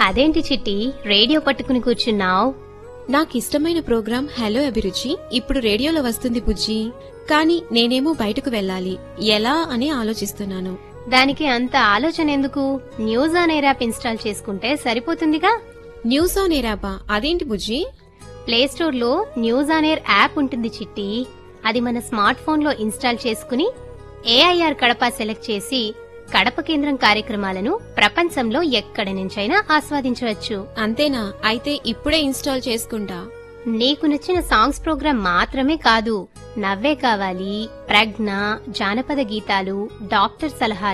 అదేంటి చిట్టి రేడియో పట్టుకుని కూర్చున్నావ్ నాకిష్టమైన ప్రోగ్రాం హలో అభిరుచి ఇప్పుడు రేడియోలో వస్తుంది బుజ్జి కానీ నేనేమో బయటకు వెళ్ళాలి ఎలా అని ఆలోచిస్తున్నాను దానికి అంత ఆలోచన ఎందుకు news on air app install చేసుకుంటే సరిపోతుందిగా న్యూస్ ఆన్ ఎయిరాబా అదేంటి బుజ్జి ప్లే స్టోర్ లో న్యూస్ ఆన్ ఎయిర్ యాప్ ఉంటుంది చిట్టి అది మన స్మార్ట్ ఫోన్ లో ఇన్స్టాల్ చేసుకుని ఏఐఆర్ కడప సెలెక్ట్ చేసి కడప కేంద్రం కార్యక్రమాలను ప్రపంచంలో ఎక్కడి నుంచైనా ఆస్వాదించవచ్చు అంతేనా అయితే ఇప్పుడే ఇన్స్టాల్ చేసుకుంటా నీకు నచ్చిన సాంగ్స్ ప్రోగ్రాం మాత్రమే కాదు నవ్వే కావాలి ప్రజ్ఞ జానపద గీతాలు డాక్టర్ సలహాలు